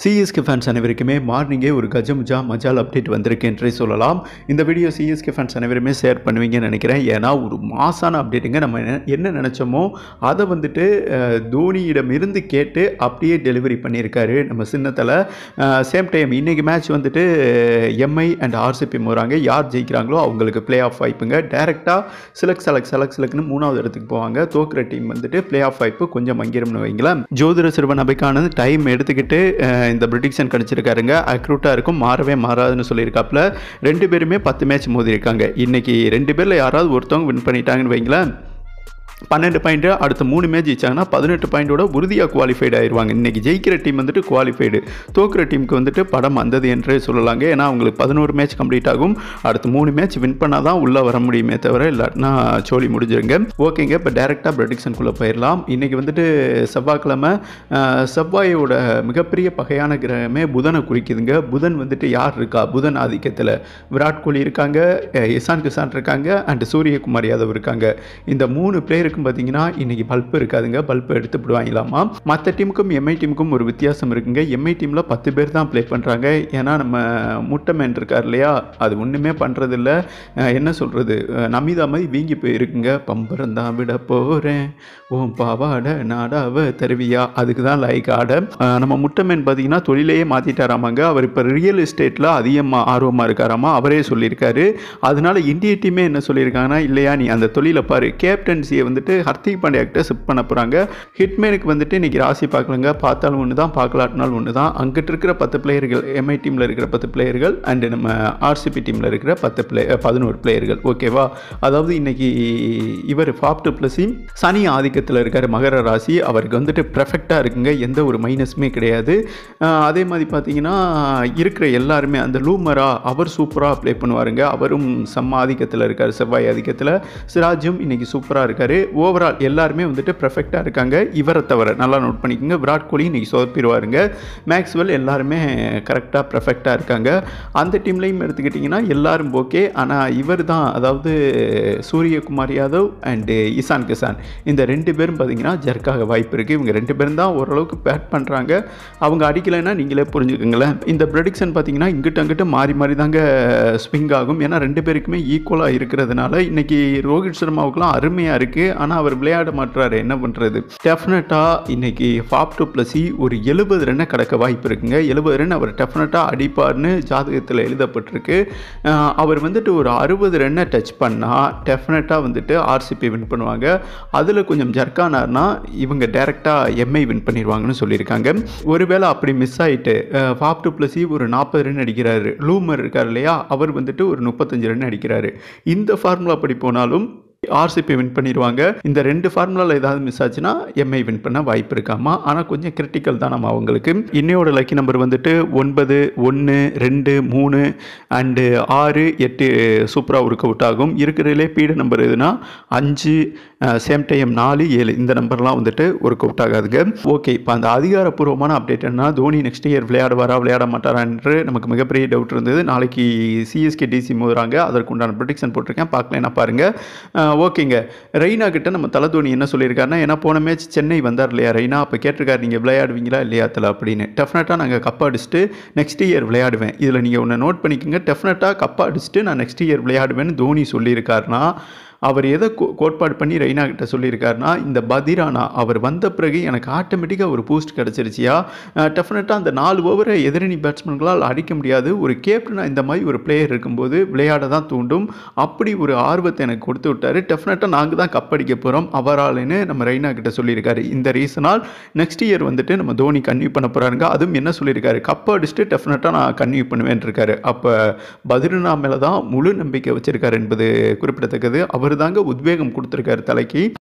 CSK fans அனைவருக்குமே மார்னிங்கே ஒரு கஜமுஜா மஜால் அப்டேட் வந்திருக்கு என்றே சொல்லலாம் இந்த வீடியோ சிஎஸ்கே ஃபேன்ஸ் அனைவருமே ஷேர் பண்ணுவீங்கன்னு நினைக்கிறேன் ஏன்னா ஒரு மாசான அப்டேட்டுங்க நம்ம என்ன- என்ன நினச்சோமோ அதை வந்துட்டு அஹ், தோனியிடம் இருந்து கேட்டு அப்படியே டெலிவரி பண்ணியிருக்காரு நம்ம சின்னத்தில் சேம் டைம் இன்றைக்கி மேட்ச் வந்துட்டு எம்ஐ அண்ட் ஆர்சிபி போகிறாங்க யார் ஜெயிக்கிறாங்களோ அவங்களுக்கு ப்ளே ஆஃப் வாய்ப்புங்க டேரெக்டாக சிலக் செலக்ட் செலக்ட் செலக்ட்னு மூணாவது இடத்துக்கு போவாங்க தோக்குற டீம் வந்துட்டு ப்ளே ஆஃப் வாய்ப்பு கொஞ்சம் மங்கிரும்னு வைங்களேன் ஜோதிட சிறுவன் அபைக்கானது டைம் எடுத்துக்கிட்டு அஹ், இந்த ப்ரிடிக்ஷன் கணிச்சிருக்காருங்க அக்ரூட்டாக இருக்கும் மாறவே மாறாதுன்னு சொல்லியிருக்காப்புல ரெண்டு பேருமே பத்து மேட்ச் மோதி இருக்காங்க இன்னைக்கு ரெண்டு பேரில் யாராவது ஒருத்தவங்க வின் பண்ணிட்டாங்கன்னு வைங்களேன் பன்னெண்டு பாயிண்ட்டு அடுத்த மூணு மேட்ச் ஜெயிச்சாங்கன்னா பதினெட்டு பாயிண்டோட உறுதியாக குவாலிஃபைடு ஆயிடுவாங்க இன்றைக்கி ஜெயிக்கிற டீம் வந்துட்டு குவாலிஃபைடு தோக்குற டீமுக்கு வந்துட்டு படம் வந்தது என்றே சொல்லலாங்க ஏன்னா அவங்களுக்கு பதினோரு மேட்ச் கம்ப்ளீட் ஆகும் அடுத்த மூணு மேட்ச் வின் பண்ணால் தான் உள்ளே வர முடியுமே தவிர இல்லாட்டினா சோழி முடிஞ்சிருங்க ஓகேங்க இப்போ டேரெக்டாக ப்ரெடிக்ஷனுக்குள்ளே போயிடலாம் இன்றைக்கி வந்துட்டு செவ்வாய்க்கிழமை அஹ், செவ்வாயோட மிகப்பெரிய பகையான கிரகமே புதனை குறிக்குதுங்க புதன் வந்துட்டு யார் இருக்கா புதன் ஆதிக்கத்தில் விராட் கோலி இருக்காங்க அஹ், இசான் கிசான் இருக்காங்க அண்ட் சூரியகுமார் யாதவ் இருக்காங்க இந்த மூணு பிளேயருக்கும் பார்த்தீங்கன்னா இன்னைக்கு பல்ப் இருக்காதுங்க பல்ப் எடுத்து விடுவாங்களாமா மற்ற டீமுக்கும் எம்ஐ டீமுக்கும் ஒரு வித்தியாசம் இருக்குங்க எம்ஐ டீமில் பத்து பேர் தான் ப்ளே பண்ணுறாங்க ஏன்னா நம்ம முட்டமேன் இருக்கார் இல்லையா அது ஒன்றுமே பண்ணுறதில்ல என்ன சொல்கிறது நமிதா மாதிரி வீங்கி போயிருக்குங்க பம்பரம் தான் விட போகிறேன் ஓம் பாவாட நாடாவ தருவியா அதுக்கு தான் லைக் ஆட அஹ், நம்ம முட்டமேன் பார்த்தீங்கன்னா தொழிலையே மாற்றிட்டாராமாங்க அவர் இப்போ ரியல் எஸ்டேட்டில் அதிகமாக ஆர்வமாக இருக்காராமா அவரே சொல்லியிருக்காரு அதனால இந்திய டீமே என்ன சொல்லியிருக்காங்கன்னா இல்லையா நீ அந்த தொழிலை பாரு கேப்டன்சியை வந்துட்டு ஹர்திக் பாண்டியாக்கிட்ட ஷிஃப்ட் பண்ண போகிறாங்க ஹிட்மேனுக்கு வந்துட்டு இன்னைக்கு ராசி பார்க்கலங்க பார்த்தாலும் ஒன்று தான் பார்க்கலாட்டினாலும் ஒன்று தான் அங்கிட்டு இருக்கிற பத்து பிளேயர்கள் எம்ஐ டீமில் இருக்கிற பத்து பிளேயர்கள் அண்டு நம்ம ஆர்சிபி டீமில் இருக்கிற பத்து பிளே பதினோரு பிளேயர்கள் ஓகேவா அதாவது இன்னைக்கு இவர் ஃபாப்டு ப்ளஸி சனி ஆதிக்கத்தில் இருக்கார் மகர ராசி அவருக்கு வந்துட்டு பெர்ஃபெக்டாக இருக்குங்க எந்த ஒரு மைனஸுமே கிடையாது அஹ் அதே மாதிரி பார்த்தீங்கன்னா இருக்கிற எல்லாருமே அந்த லூமரா அவர் சூப்பராக ப்ளே பண்ணுவாருங்க அவரும் செம்ம ஆதிக்கத்தில் இருக்கார் செவ்வாய் ஆதிக்கத்தில் சிராஜும் இன்னைக்கு சூப்பராக இருக்கார் ஓவரால் எல்லாருமே வந்துட்டு பெர்ஃபெக்டாக இருக்காங்க இவரை தவிர நல்லா நோட் பண்ணிக்கோங்க விராட் கோலி இன்னைக்கு சொதப்பிடுவாருங்க மேக்ஸ்வெல் எல்லாருமே கரெக்டாக பெர்ஃபெக்டாக இருக்காங்க அந்த டீம்லையும் எடுத்துக்கிட்டிங்கன்னா எல்லாரும் ஓகே ஆனால் இவர் தான் அதாவது சூரியகுமார் யாதவ் அண்டு இசான் கிசான் இந்த ரெண்டு பேரும் பார்த்தீங்கன்னா ஜர்க்காக வாய்ப்பு இருக்குது இவங்க ரெண்டு பேரும் தான் ஓரளவுக்கு பேட் பண்ணுறாங்க அவங்க அடிக்கலைன்னா நீங்களே புரிஞ்சுக்கோங்களேன் இந்த ப்ரெடிக்ஷன் பார்த்தீங்கன்னா இங்கிட்ட அங்கிட்ட மாறி மாறி தாங்க ஸ்விங் ஆகும் ஏன்னா ரெண்டு பேருக்குமே ஈக்குவலாக இருக்கிறதுனால இன்னைக்கு ரோஹித் சர்மாவுக்குலாம் அருமையாக இருக்குது ஆனால் அவர் விளையாட மாட்டுறாரு என்ன பண்ணுறது டெஃபினட்டாக இன்னைக்கு ஃபாப் டு ப்ளஸி ஒரு எழுபது ரன்னை கடக்க வாய்ப்பு இருக்குங்க எழுபது ரன் அவர் டெஃபினட்டாக அடிப்பார்னு ஜாதகத்தில் எழுதப்பட்டிருக்கு அஹ் அவர் வந்துட்டு ஒரு அறுபது ரன்னை டச் பண்ணால் டெஃபினட்டாக வந்துட்டு ஆர்சிபி வின் பண்ணுவாங்க அதில் கொஞ்சம் ஜர்க்கானார்னா இவங்க டைரெக்டாக எம்ஐ வின் பண்ணிடுவாங்கன்னு சொல்லியிருக்காங்க ஒருவேளை அப்படி மிஸ் ஆகிட்டு ஃபாப் டு ப்ளஸி ஒரு நாற்பது ரன் அடிக்கிறாரு லூமர் இருக்கார் இல்லையா அவர் வந்துட்டு ஒரு முப்பத்தஞ்சு ரன் அடிக்கிறாரு இந்த ஃபார்முலா படி போனாலும் ஆர்சிபி வின் பண்ணிடுவாங்க இந்த ரெண்டு ஃபார்முலாவில் ஏதாவது மிஸ் ஆச்சுன்னா எம்ஐ வின் பண்ண வாய்ப்பு இருக்காமா ஆனால் கொஞ்சம் கிரிட்டிக்கல் தான் நம்ம அவங்களுக்கு இன்னையோட லக்கி நம்பர் வந்துட்டு ஒன்பது ஒன்று ரெண்டு மூணு அண்டு ஆறு எட்டு சூப்பராக ஒர்க் அவுட் ஆகும் இருக்கிறதுலே பீடு நம்பர் எதுனா அஞ்சு சேம் டைம் நாலு ஏழு இந்த நம்பர்லாம் வந்துட்டு ஒர்க் அவுட் ஆகாதுங்க ஓகே இப்போ அந்த அதிகாரப்பூர்வமான அப்டேட் என்ன தோனி நெக்ஸ்ட் இயர் விளையாடுவாரா விளையாட மாட்டாரா என்று நமக்கு மிகப்பெரிய டவுட் இருந்தது நாளைக்கு சிஎஸ்கே டிசி மோதுறாங்க அதற்கு உண்டான ப்ரொடிக்ஷன் போட்டிருக்கேன் பார்க்கலன்னா பாருங்கள் ஓகேங்க ரெய்னா கிட்ட நம்ம தலை தோனி என்ன சொல்லியிருக்காருன்னா ஏன்னா போன மேட்ச் சென்னை வந்தார் இல்லையா ரெய்னா அப்போ கேட்டிருக்காரு நீங்கள் விளையாடுவீங்களா இல்லையா தலை அப்படின்னு டெஃபினட்டாக நாங்கள் கப் அடிச்சுட்டு நெக்ஸ்ட் இயர் விளையாடுவேன் இதில் நீங்கள் ஒன்று நோட் பண்ணிக்கோங்க டெஃபினட்டாக கப் அடிச்சுட்டு நான் நெக்ஸ்ட் இயர் விளையாடுவேன்னு தோனி சொல்லியிருக்காருன்னா அவர் எதை கோ- கோட்பாடு பண்ணி ரெய்னா கிட்ட சொல்லியிருக்காருன்னா இந்த பதிரானா அவர் வந்த பிறகு எனக்கு ஆட்டோமேட்டிக்காக ஒரு பூஸ்ட் கிடச்சிருச்சியா டெஃபினட்டாக அந்த நாலு ஓவரை எதிரணி பேட்ஸ்மேன்களால் அடிக்க முடியாது ஒரு கேப்டனாக இந்த மாதிரி ஒரு பிளேயர் இருக்கும்போது விளையாட தான் தூண்டும் அப்படி ஒரு ஆர்வத்தை எனக்கு கொடுத்து விட்டாரு டெஃபினட்டாக நாங்கள் தான் கப் அடிக்க போகிறோம் அவரால்னு நம்ம ரெய்னா கிட்ட சொல்லியிருக்காரு இந்த ரீசனால் நெக்ஸ்ட் இயர் வந்துட்டு நம்ம தோனி கன்வியூ பண்ண போகிறாருங்க அதுவும் என்ன சொல்லியிருக்காரு கப் அடிச்சுட்டு டெஃபினட்டாக நான் கன்வியூ பண்ணுவேன் இருக்காரு அப்போ பதிருனா மேலே தான் முழு நம்பிக்கை வச்சிருக்காரு என்பது குறிப்பிடத்தக்கது அவர் தாங்க உத்வேகம் கொடுத்துருக்காரு தலைக்கு